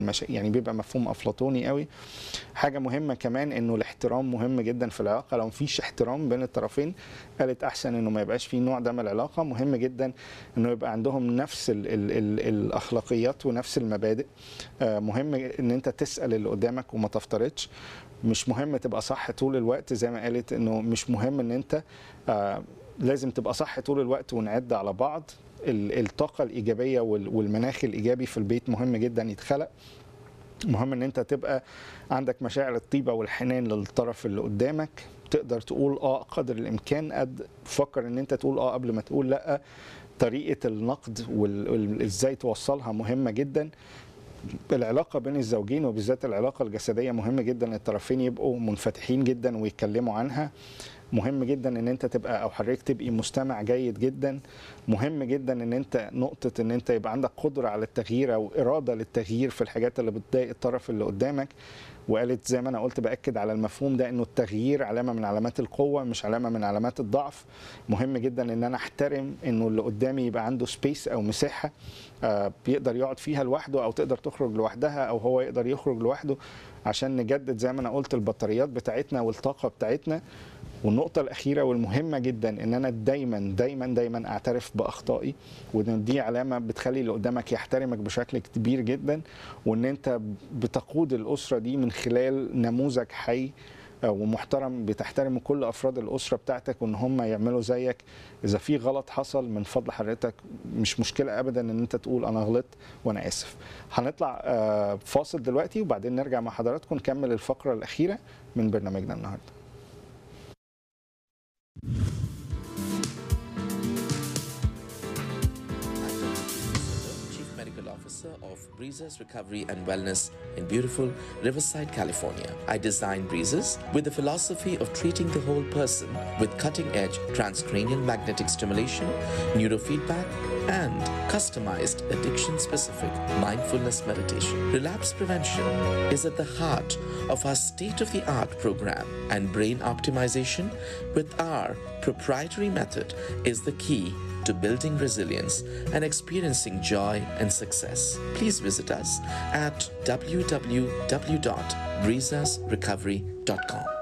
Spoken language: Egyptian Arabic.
مش... يعني بيبقى مفهوم افلاطوني قوي حاجه مهمه كمان انه الاحترام مهم جدا في العلاقه لو مفيش احترام بين الطرفين قالت احسن انه ما يبقاش في نوع ده من العلاقه مهم جدا انه يبقى عندهم نفس ال... ال... ال... الاخلاقيات ونفس المبادئ آه مهم ان انت تسال اللي قدامك وما تفترضش مش مهم تبقى صح طول الوقت زي ما قالت انه مش مهم ان انت آه لازم تبقى صح طول الوقت ونعد على بعض الطاقة الإيجابية والمناخ الإيجابي في البيت مهم جدا يتخلق مهم ان انت تبقى عندك مشاعر الطيبة والحنان للطرف اللي قدامك تقدر تقول اه قدر الامكان قد فكر ان انت تقول اه قبل ما تقول لا طريقة النقد وازاي توصلها مهمة جدا العلاقه بين الزوجين وبالذات العلاقه الجسديه مهم جدا الطرفين يبقوا منفتحين جدا ويتكلموا عنها مهم جدا ان انت تبقى او حضرتك تبقي مستمع جيد جدا مهم جدا ان انت نقطه ان انت يبقى عندك قدره على التغيير او اراده للتغيير في الحاجات اللي بتضايق الطرف اللي قدامك وقالت زي ما انا قلت باكد على المفهوم ده انه التغيير علامه من علامات القوه مش علامه من علامات الضعف مهم جدا ان انا احترم انه اللي قدامي يبقى عنده سبيس او مساحه آه بيقدر يقعد فيها لوحده او تقدر تخرج لوحدها او هو يقدر يخرج لوحده عشان نجدد زي ما انا قلت البطاريات بتاعتنا والطاقه بتاعتنا والنقطة الأخيرة والمهمة جدا إن أنا دايما دايما دايما أعترف بأخطائي وإن دي علامة بتخلي اللي قدامك يحترمك بشكل كبير جدا وإن أنت بتقود الأسرة دي من خلال نموذج حي ومحترم بتحترم كل افراد الاسره بتاعتك وان هم يعملوا زيك اذا في غلط حصل من فضل حضرتك مش مشكله ابدا ان انت تقول انا غلطت وانا اسف هنطلع فاصل دلوقتي وبعدين نرجع مع حضراتكم نكمل الفقره الاخيره من برنامجنا النهارده officer of Breezes Recovery and Wellness in beautiful Riverside, California. I designed Breezes with the philosophy of treating the whole person with cutting edge transcranial magnetic stimulation, neurofeedback, and customized addiction specific mindfulness meditation. Relapse prevention is at the heart of our state of the art program, and brain optimization with our proprietary method is the key to building resilience and experiencing joy and success. Please visit us at www.breezasrecovery.com.